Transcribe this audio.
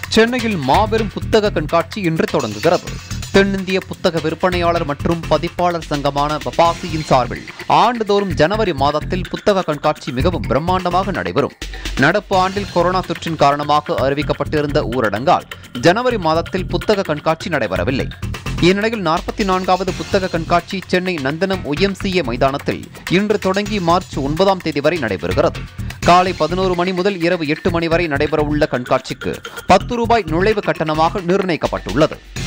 சென்னையில் மாபெரும் புத்தக கண்காட்சி இன்று தொடங்குகிறது தென்னிந்திய புத்தக விற்பனையாளர் மற்றும் பதிப்பாளர் சங்கமான பபாசியின் சார்பில் ஆண்டுதோறும் ஜனவரி மாதத்தில் புத்தக கண்காட்சி மிகவும் பிரம்மாண்டமாக நடைபெறும் நடப்பு ஆண்டில் கொரோனா தொற்றின் காரணமாக அறிவிக்கப்பட்டிருந்த ஊரடங்கால் ஜனவரி மாதத்தில் புத்தக கண்காட்சி நடைபெறவில்லை இந்நிலையில் நாற்பத்தி நான்காவது புத்தக கண்காட்சி சென்னை நந்தனம் ஒய்எம்சிஏ மைதானத்தில் இன்று தொடங்கி மார்ச் ஒன்பதாம் தேதி வரை நடைபெறுகிறது காலை பதினோரு மணி முதல் இரவு எட்டு மணி வரை நடைபெறவுள்ள கண்காட்சிக்கு பத்து ரூபாய் நுழைவு கட்டணமாக நிர்ணயிக்கப்பட்டுள்ளது